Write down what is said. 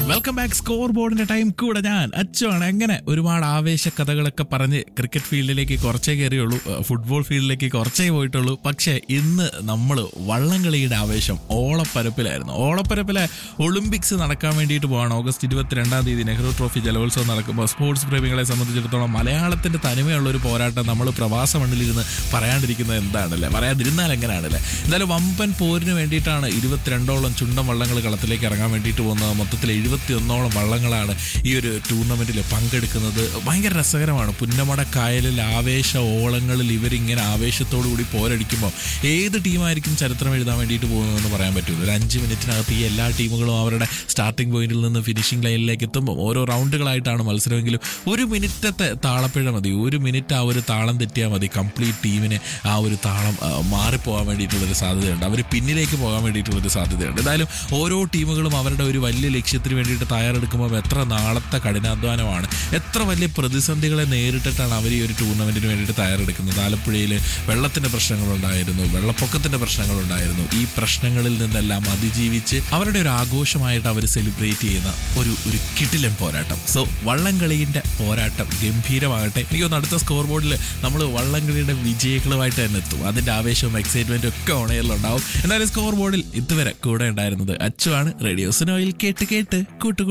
welcome back സ്കോർ ബോർഡിന്റെ time കൂടെ ഞാൻ അച്ചുവാണ് എങ്ങനെ ഒരുപാട് ആവേശ കഥകളൊക്കെ പറഞ്ഞ് ക്രിക്കറ്റ് ഫീൽഡിലേക്ക് കുറച്ചേ കയറിയുള്ളൂ ഏഹ് ഫുട്ബോൾ ഫീൽഡിലേക്ക് കുറച്ചേ പോയിട്ടുള്ളൂ പക്ഷേ ഇന്ന് നമ്മൾ വള്ളംകളിയുടെ ആവേശം ഓളപ്പരപ്പിലായിരുന്നു ഓളപ്പരപ്പിലെ ഒളിമ്പിക്സ് നടക്കാൻ വേണ്ടിയിട്ട് പോവാണ് ഓഗസ്റ്റ് ഇരുപത്തിരണ്ടാം തീയതി നെഹ്റു ട്രോഫി ജലോത്സവം നടക്കുമ്പോൾ സ്പോർട്സ് പ്രേമികളെ സംബന്ധിച്ചിടത്തോളം മലയാളത്തിന്റെ തനിമയുള്ള ഒരു പോരാട്ടം നമ്മൾ പ്രവാസ മണ്ണിലിരുന്ന് പറയാണ്ടിരിക്കുന്നത് എന്താണല്ലേ പറയാതിരുന്നാൽ എങ്ങനെയാണല്ലേ എന്തായാലും വമ്പൻ പോരിന് വേണ്ടിയിട്ടാണ് ഇരുപത്തിരണ്ടോളം ചുണ്ടൻ വള്ളങ്ങൾ കളത്തിലേക്ക് ഇറങ്ങാൻ വേണ്ടിയിട്ട് പോകുന്നത് മൊത്തത്തിൽ എഴുപത്തിയൊന്നോളം വള്ളങ്ങളാണ് ഈ ഒരു ടൂർണമെന്റിൽ പങ്കെടുക്കുന്നത് ഭയങ്കര രസകരമാണ് പുന്നമട കായലിൽ ആവേശ ഓളങ്ങളിൽ ഇവരിങ്ങനെ ആവേശത്തോടു കൂടി പോരടിക്കുമ്പോൾ ഏത് ടീമായിരിക്കും ചരിത്രം എഴുതാൻ വേണ്ടിയിട്ട് പോകുന്നതെന്ന് പറയാൻ പറ്റില്ല ഒരു അഞ്ച് മിനിറ്റിനകത്ത് ഈ എല്ലാ ടീമുകളും അവരുടെ സ്റ്റാർട്ടിംഗ് പോയിന്റിൽ നിന്ന് ഫിനിഷിംഗ് ലൈനിലേക്ക് എത്തുമ്പോൾ ഓരോ റൗണ്ടുകളായിട്ടാണ് മത്സരമെങ്കിലും ഒരു മിനിറ്റത്തെ താളപ്പിഴ മതി ഒരു മിനിറ്റ് ആ ഒരു താളം തെറ്റിയാൽ മതി കംപ്ലീറ്റ് ടീമിന് ആ ഒരു താളം ആ, മാറിപ്പോകാൻ വേണ്ടിയിട്ടുള്ളൊരു സാധ്യതയുണ്ട് അവർ പിന്നിലേക്ക് പോകാൻ വേണ്ടിയിട്ടുള്ളൊരു സാധ്യതയുണ്ട് എന്തായാലും ഓരോ ടീമുകളും അവരുടെ ഒരു വലിയ ലക്ഷ്യത്തിന് വേണ്ടിയിട്ട് തയ്യാറെടുക്കുമ്പോൾ എത്ര നാളത്തെ കഠിനാധ്വാനമാണ് എത്ര വലിയ പ്രതിസന്ധികളെ നേരിട്ടിട്ടാണ് അവർ ഈ ഒരു ടൂർണമെന്റിന് വേണ്ടിയിട്ട് തയ്യാറെടുക്കുന്നത് ആലപ്പുഴയിൽ വെള്ളത്തിന്റെ പ്രശ്നങ്ങളുണ്ടായിരുന്നു വെള്ളപ്പൊക്കത്തിന്റെ പ്രശ്നങ്ങളുണ്ടായിരുന്നു ഈ പ്രശ്നങ്ങളിൽ നിന്നെല്ലാം അതിജീവിച്ച് അവരുടെ ഒരു ആഘോഷമായിട്ട് അവർ സെലിബ്രേറ്റ് ചെയ്യുന്ന ഒരു ഒരു കിടിലൻ പോരാട്ടം സോ വള്ളംകളിയുടെ പോരാട്ടം ഗംഭീരമാകട്ടെ എനിക്ക് തോന്നുന്നു അടുത്ത സ്കോർ ബോർഡിൽ നമ്മൾ വള്ളംകളിയുടെ വിജയികളുമായിട്ട് തന്നെ എത്തും അതിന്റെ ആവേശവും എക്സൈറ്റ്മെന്റും ഒക്കെ ഓണയറിലുണ്ടാവും എന്നാലും സ്കോർ ബോർഡിൽ ഇതുവരെ കൂടെ ഉണ്ടായിരുന്നത് അച്ചുവാണ് റേഡിയോ സിനോയിൽ കേട്ട് കേട്ട് കൂട്ടുകൂടി